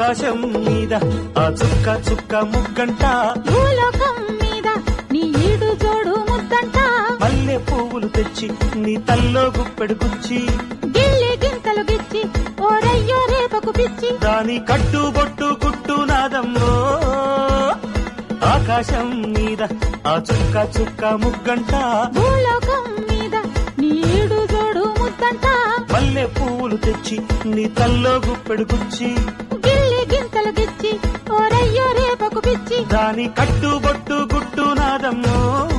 ఆకాశం మీద ఆ చుక్క చుక్క ముగ్గంట భూలోకం మీద నీ ఈడు జోడు ముద్దంట మల్లె పువ్వులు తెచ్చి నీ తల్లో గుప్పెడు గుచ్చి గిల్లి గింతలు గిచ్చి ఓరయ్యో రేపకు పిచ్చి దాని కట్టు బొట్టు గుట్టు నాదమ్మో ఆకాశం మీద ఆ చుక్క చుక్క ముగ్గంట భూలోకం మీద నీ ఈడు జోడు ముద్దంట మల్లె పువ్వులు తెచ్చి నీ తల్లో గుప్పెడు గుచ్చి గిల్లి గింతలు గిచ్చి ఓరయ్యో రేపకు పిచ్చి దాని కట్టు బొట్టు గుట్టు నాదమ్మో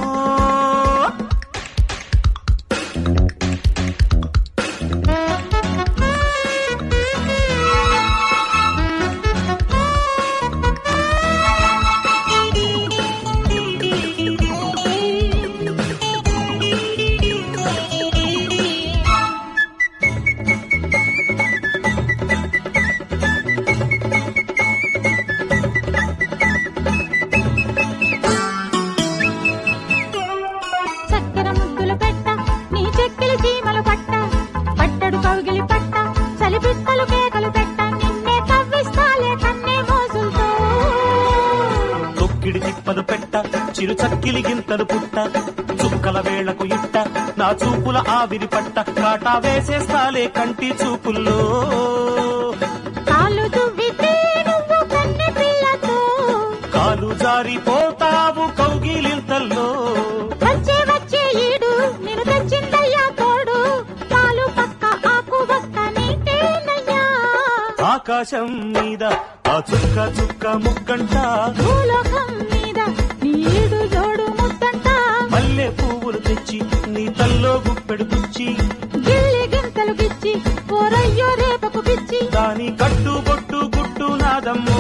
చక్కెర ముద్దులు పెట్ట నీ చెక్కిలి చీమలు పట్ట పట్టడు కౌగిలి పట్ట చలిపిత్తలు కేకలు పెట్ట నిన్నే కవ్విస్తాలే కన్నే మోసులతో తొక్కిడి తిప్పలు పెట్ట చిరు చక్కిలి గింతలు పుట్ట చుక్కల వేళకు ఇట్ట నా చూపుల ఆవిరి పట్ట కాటా వేసేస్తాలే కంటి చూపుల్లో కాళ్ళు దువ్వితే నువ్వు కన్నె పిల్లతో కాలు జారిపోతావు కౌగిలింతల్లో వచ్చే వచ్చే ఈడు నేను తెచ్చిందయ్యా తోడు పాలు పక్క ఆకు బక్క నీటేనయ్యా ఆకాశం మీద ఆ చుక్క చుక్క ముక్కంట భూలోకం మీద నీడు జోడు ముద్దంట మల్లె పువ్వులు తెచ్చి నీ తల్లో గుప్పెడు గుచ్చి గిల్లి గింతలు గిచ్చి ఓరయ్యో రేపకు పిచ్చి దాని కట్టు బొట్టు గుట్టు నాదమ్మో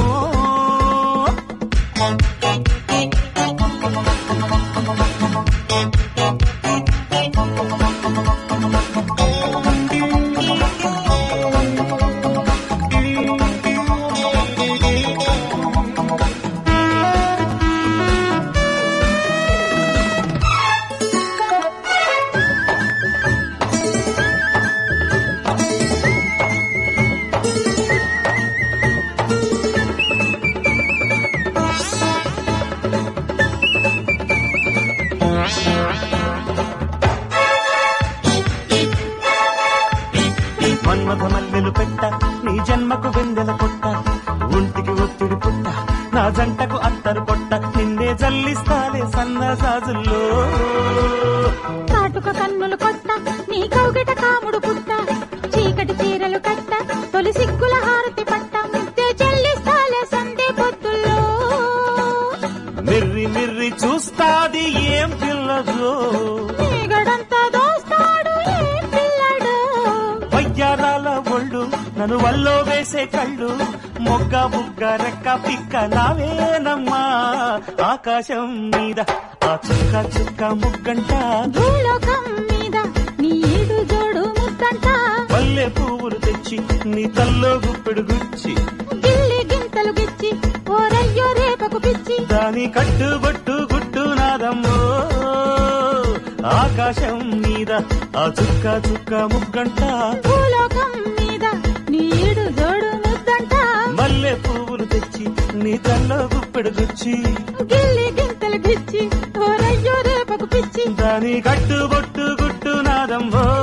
మన్మథ మల్లెలు పెట్ట నీ జన్మకు వెందెల కొట్ట ఒంటికి ఒత్తిడి పుట్ట నా జంటకు అత్తరు కొట్ట నిన్నే జల్లిస్తాలే సన్న సాజుల్లో కాటుక కన్నులు కొట్ట నీ కౌగిట కాముడు పుట్ట చీకటి చీరలు కట్ట తొలి సిగ్గుల హారతి పట్ట ముద్దే చెల్లిస్తాలే సందే పొద్దుల్లో మిర్రి మిర్రి చూస్తాది ఏం పిల్లదో నీగడంతా దోస్తాడు ఏ పిల్లడు వయ్యారాల ఒళ్ళు నన్ను వల్లో వేసే కళ్ళు మొగ్గ బుగ్గ రెక్క పిక్క నావేనమ్మా ఆకాశం మీద ఆ చుక్క చుక్క ముగ్గంట భూలోకం మీద నీడు జోడు ముద్దంట మల్లె పువ్వులు తెచ్చి నీ తల్లో గుప్పెడు గుచ్చి గిల్లి గింతలు గిచ్చి ఓరయ్యో రేపకు పిచ్చి దాని కట్టుబట్టు గుట్టు నాదమ్మో ఆకాశం మీద ఆ చుక్క చుక్క ముగ్గంట భూలోకం మీద నీడు జోడు ముద్దంట మల్లె పువ్వులు తెచ్చి నీ తల్లో గుప్పెడు గుచ్చి గిల్లి గింతలు గిచ్చి ఓరయ్యో రేపకు పిచ్చి దాని కట్టుబొట్టు గుట్టు నాదమ్మో